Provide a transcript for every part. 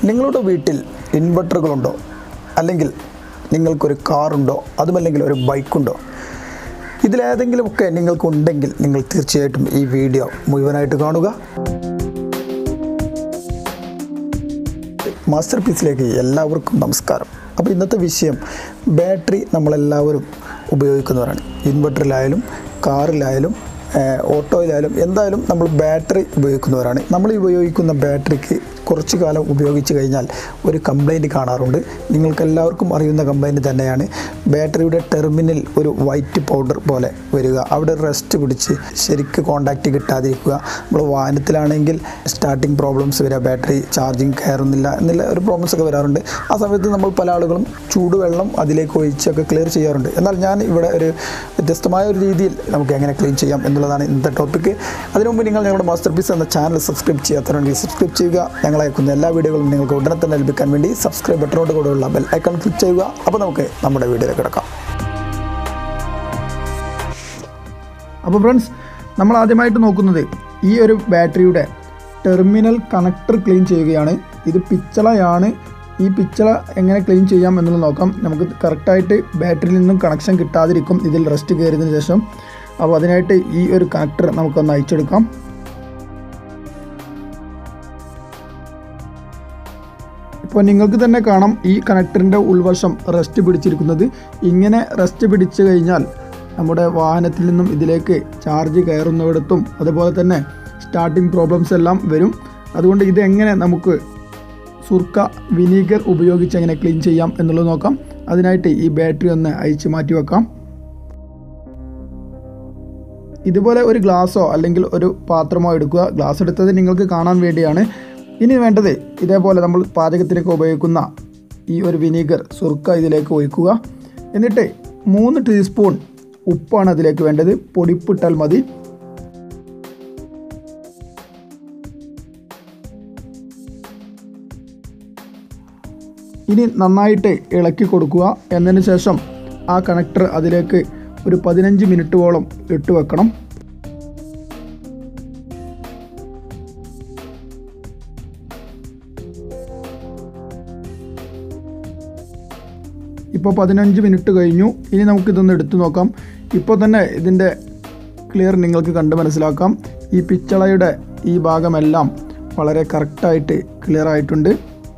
നിങ്ങളുടെ വീട്ടിൽ ഇൻവെർട്ടറുകളുണ്ടോ അല്ലെങ്കിൽ നിങ്ങൾക്കൊരു കാറുണ്ടോ അതുമല്ലെങ്കിൽ ഒരു ബൈക്കുണ്ടോ ഇതിലേതെങ്കിലുമൊക്കെ നിങ്ങൾക്കുണ്ടെങ്കിൽ നിങ്ങൾ തീർച്ചയായിട്ടും ഈ വീഡിയോ മുഴുവനായിട്ട് കാണുക മാസ്റ്റർ പീസിലേക്ക് എല്ലാവർക്കും നമസ്കാരം അപ്പോൾ ഇന്നത്തെ വിഷയം ബാറ്ററി നമ്മളെല്ലാവരും ഉപയോഗിക്കുന്നവരാണ് ഇൻവെർട്ടറിലായാലും കാറിലായാലും ഏഹ്, ഓട്ടോയിലായാലും എന്തായാലും നമ്മൾ ബാറ്ററി ഉപയോഗിക്കുന്നവരാണ് നമ്മൾ ഈ ഉപയോഗിക്കുന്ന ബാറ്ററിക്ക് കുറച്ച് കാലം ഉപയോഗിച്ച് കഴിഞ്ഞാൽ ഒരു കംപ്ലൈൻറ്റ് കാണാറുണ്ട് നിങ്ങൾക്ക് എല്ലാവർക്കും അറിയുന്ന കംപ്ലൈൻറ്റ് തന്നെയാണ് ബാറ്ററിയുടെ ടെർമിനൽ ഒരു വൈറ്റ് പൗഡർ പോലെ വരിക അവിടെ റെസ്റ്റ് പിടിച്ച് ശരിക്ക് കോണ്ടാക്റ്റ് കിട്ടാതിരിക്കുക നമ്മൾ വാഹനത്തിലാണെങ്കിൽ സ്റ്റാർട്ടിങ് പ്രോബ്ലംസ് വരിക ബാറ്ററി ചാർജിങ് കയറുന്നില്ല എന്നുള്ള ഒരു പ്രോബ്ലംസ് ഒക്കെ വരാറുണ്ട് ആ സമയത്ത് നമ്മൾ പല ആളുകളും ചൂടുവെള്ളം അതിലേക്ക് ഒഴിച്ചൊക്കെ ക്ലിയർ ചെയ്യാറുണ്ട് എന്നാൽ ഞാൻ ഇവിടെ ഒരു വ്യത്യസ്തമായ ഒരു രീതിയിൽ നമുക്ക് എങ്ങനെ ക്ലീൻ ചെയ്യാം എന്നുള്ളതാണ് ഇന്നത്തെ ടോപ്പിക്ക് അതിനു മുമ്പ് നിങ്ങൾ ഞങ്ങളുടെ മാസ്റ്റർ പീസ് എന്ന ചാനൽ സബ്സ്ക്രൈബ് ചെയ്യാത്തവരുണ്ടെങ്കിൽ സബ്സ്ക്രൈബ് ചെയ്യുക ഞങ്ങൾ അയക്കുന്ന എല്ലാ വീഡിയോകളും നിങ്ങൾക്ക് ഉടനെ തന്നെ ലഭിക്കാൻ വേണ്ടി സബ്സ്ക്രൈബ് ബട്ടനോട് കൂടെയുള്ള ബെൽ ഐക്കൺ ക്ലിക്ക് ചെയ്യുക അപ്പോൾ നമുക്ക് നമ്മുടെ വീഡിയോയിലേക്ക് കിടക്കാം അപ്പോൾ ഫ്രണ്ട്സ് നമ്മൾ ആദ്യമായിട്ട് നോക്കുന്നത് ഈ ഒരു ബാറ്ററിയുടെ ടെർമിനൽ കണക്ടർ ക്ലീൻ ചെയ്യുകയാണ് ഇത് പിച്ചളയാണ് ഈ പിച്ചള എങ്ങനെ ക്ലീൻ ചെയ്യാം എന്നുള്ളത് നോക്കാം നമുക്ക് കറക്റ്റായിട്ട് ബാറ്ററിയിൽ നിന്നും കണക്ഷൻ കിട്ടാതിരിക്കും ഇതിൽ റെസ്റ്റ് കയറിയതിന് ശേഷം അപ്പോൾ അതിനായിട്ട് ഈ ഒരു കണക്ടർ നമുക്കൊന്ന് അയച്ചെടുക്കാം ഇപ്പോൾ നിങ്ങൾക്ക് തന്നെ കാണാം ഈ കണക്ടറിൻ്റെ ഉൾവശം റെസ്റ്റ് പിടിച്ചിരിക്കുന്നത് ഇങ്ങനെ റെസ്റ്റ് പിടിച്ചു കഴിഞ്ഞാൽ നമ്മുടെ വാഹനത്തിൽ നിന്നും ഇതിലേക്ക് ചാർജ് കയറുന്നിടത്തും അതുപോലെ തന്നെ സ്റ്റാർട്ടിംഗ് പ്രോബ്ലംസ് എല്ലാം വരും അതുകൊണ്ട് ഇത് എങ്ങനെ നമുക്ക് സുർക്ക വിനീഗർ ഉപയോഗിച്ച് എങ്ങനെ ക്ലീൻ ചെയ്യാം എന്നുള്ളത് നോക്കാം അതിനായിട്ട് ഈ ബാറ്ററി ഒന്ന് അയച്ച് മാറ്റി വെക്കാം ഇതുപോലെ ഒരു ഗ്ലാസ്സോ അല്ലെങ്കിൽ ഒരു പാത്രമോ എടുക്കുക ഗ്ലാസ് എടുത്തത് നിങ്ങൾക്ക് കാണാൻ വേണ്ടിയാണ് ഇനി വേണ്ടത് ഇതേപോലെ നമ്മൾ പാചകത്തിനൊക്കെ ഉപയോഗിക്കുന്ന ഈ ഒരു വിനീഗർ സുർക്ക ഇതിലേക്ക് ഒഴിക്കുക എന്നിട്ട് മൂന്ന് ടീസ്പൂൺ ഉപ്പാണ് അതിലേക്ക് വേണ്ടത് പൊടിപ്പിട്ടാൽ മതി ഇനി നന്നായിട്ട് ഇളക്കി കൊടുക്കുക എന്നതിന് ശേഷം ആ കണക്ടർ അതിലേക്ക് ഒരു പതിനഞ്ച് മിനിറ്റോളം ഇട്ട് വെക്കണം ഇപ്പോൾ പതിനഞ്ച് മിനിറ്റ് കഴിഞ്ഞു ഇനി നമുക്കിതൊന്ന് എടുത്തു നോക്കാം ഇപ്പോൾ തന്നെ ഇതിൻ്റെ ക്ലിയർ നിങ്ങൾക്ക് കണ്ട് മനസ്സിലാക്കാം ഈ പിച്ചളയുടെ ഈ ഭാഗമെല്ലാം വളരെ കറക്റ്റായിട്ട് ക്ലിയർ ആയിട്ടുണ്ട്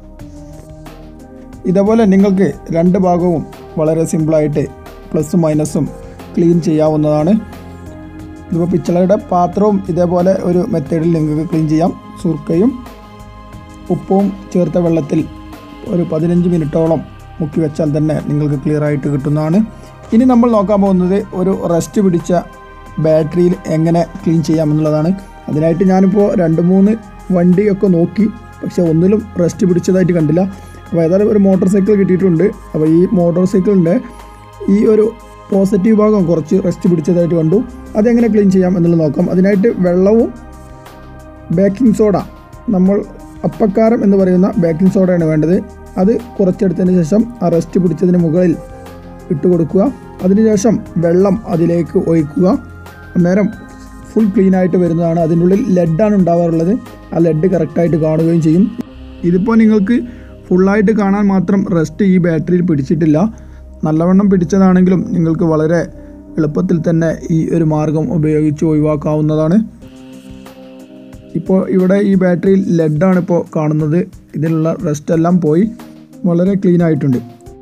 ഇതേപോലെ നിങ്ങൾക്ക് രണ്ട് ഭാഗവും വളരെ സിമ്പിളായിട്ട് പ്ലസും മൈനസും ക്ലീൻ ചെയ്യാവുന്നതാണ് ഇതിപ്പോൾ പിച്ചളയുടെ പാത്രവും ഇതേപോലെ ഒരു മെത്തേഡിൽ നിങ്ങൾക്ക് ക്ലീൻ ചെയ്യാം സുർക്കയും ഉപ്പും ചേർത്ത വെള്ളത്തിൽ ഒരു പതിനഞ്ച് മിനിറ്റോളം മുക്കി വെച്ചാൽ തന്നെ നിങ്ങൾക്ക് ക്ലിയർ ആയിട്ട് കിട്ടുന്നതാണ് ഇനി നമ്മൾ നോക്കാൻ പോകുന്നത് ഒരു റെസ്റ്റ് പിടിച്ച ബാറ്ററിയിൽ എങ്ങനെ ക്ലീൻ ചെയ്യാമെന്നുള്ളതാണ് അതിനായിട്ട് ഞാനിപ്പോൾ രണ്ട് മൂന്ന് വണ്ടിയൊക്കെ നോക്കി പക്ഷേ ഒന്നിലും റെസ്റ്റ് പിടിച്ചതായിട്ട് കണ്ടില്ല അപ്പോൾ ഏതായാലും ഒരു മോട്ടോർ സൈക്കിൾ കിട്ടിയിട്ടുണ്ട് അപ്പോൾ ഈ മോട്ടോർ സൈക്കിളിൻ്റെ ഈ ഒരു പോസിറ്റീവ് ഭാഗം കുറച്ച് റെസ്റ്റ് പിടിച്ചതായിട്ട് കണ്ടു അതെങ്ങനെ ക്ലീൻ ചെയ്യാം എന്നുള്ളത് നോക്കാം അതിനായിട്ട് വെള്ളവും ബേക്കിംഗ് സോഡ നമ്മൾ അപ്പക്കാരം എന്ന് പറയുന്ന ബേക്കിംഗ് സോഡയാണ് വേണ്ടത് അത് കുറച്ചെടുത്തതിന് ശേഷം ആ റെസ്റ്റ് പിടിച്ചതിന് മുകളിൽ ഇട്ട് കൊടുക്കുക അതിനുശേഷം വെള്ളം അതിലേക്ക് ഒഴിക്കുക അന്നേരം ഫുൾ ക്ലീൻ ആയിട്ട് വരുന്നതാണ് അതിൻ്റെ ഉള്ളിൽ ലെഡാണ് ഉണ്ടാവാറുള്ളത് ആ ലെഡ് കറക്റ്റായിട്ട് കാണുകയും ചെയ്യും ഇതിപ്പോൾ നിങ്ങൾക്ക് ഫുള്ളായിട്ട് കാണാൻ മാത്രം റെസ്റ്റ് ഈ ബാറ്ററിയിൽ പിടിച്ചിട്ടില്ല നല്ലവണ്ണം പിടിച്ചതാണെങ്കിലും നിങ്ങൾക്ക് വളരെ എളുപ്പത്തിൽ തന്നെ ഈ ഒരു മാർഗം ഉപയോഗിച്ച് ഒഴിവാക്കാവുന്നതാണ് ഇപ്പോൾ ഇവിടെ ഈ ബാറ്ററിയിൽ ലെഡാണ് ഇപ്പോൾ കാണുന്നത് ഇതിലുള്ള റെസ്റ്റ് എല്ലാം പോയി വളരെ ക്ലീൻ ആയിട്ടുണ്ട്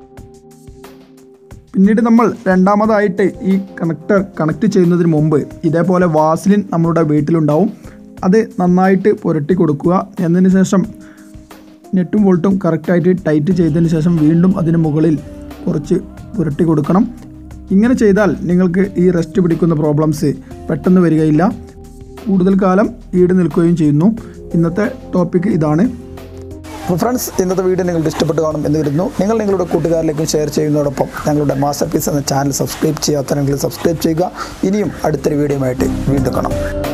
പിന്നീട് നമ്മൾ രണ്ടാമതായിട്ട് ഈ കണക്ടർ കണക്ട് ചെയ്യുന്നതിന് മുമ്പ് ഇതേപോലെ വാസ്ലിൻ നമ്മളുടെ വീട്ടിലുണ്ടാവും അത് നന്നായിട്ട് പുരട്ടി കൊടുക്കുക എന്നതിന് ശേഷം നെറ്റും വോൾട്ടും കറക്റ്റായിട്ട് ടൈറ്റ് ചെയ്തതിന് ശേഷം വീണ്ടും അതിന് മുകളിൽ കുറച്ച് പുരട്ടി കൊടുക്കണം ഇങ്ങനെ ചെയ്താൽ നിങ്ങൾക്ക് ഈ റെസ്റ്റ് പിടിക്കുന്ന പ്രോബ്ലംസ് പെട്ടെന്ന് വരികയില്ല കൂടുതൽ കാലം ഈട് നിൽക്കുകയും ചെയ്യുന്നു ഇന്നത്തെ ടോപ്പിക് ഇതാണ് അപ്പോൾ ഫ്രണ്ട്സ് ഇന്നത്തെ വീഡിയോ നിങ്ങൾക്ക് ഇഷ്ടപ്പെട്ട് കാണും എന്ന് കരുതുന്നു നിങ്ങൾ നിങ്ങളുടെ കൂട്ടുകാരിലേക്കും ഷെയർ ചെയ്യുന്നതോടൊപ്പം ഞങ്ങളുടെ മാസ്റ്റർ പീസ് എന്ന ചാനൽ സബ്സ്ക്രൈബ് ചെയ്യാത്തവരെങ്കിൽ സബ്സ്ക്രൈബ് ചെയ്യുക ഇനിയും അടുത്തൊരു വീഡിയോ ആയിട്ട് വീണ്ടും കാണാം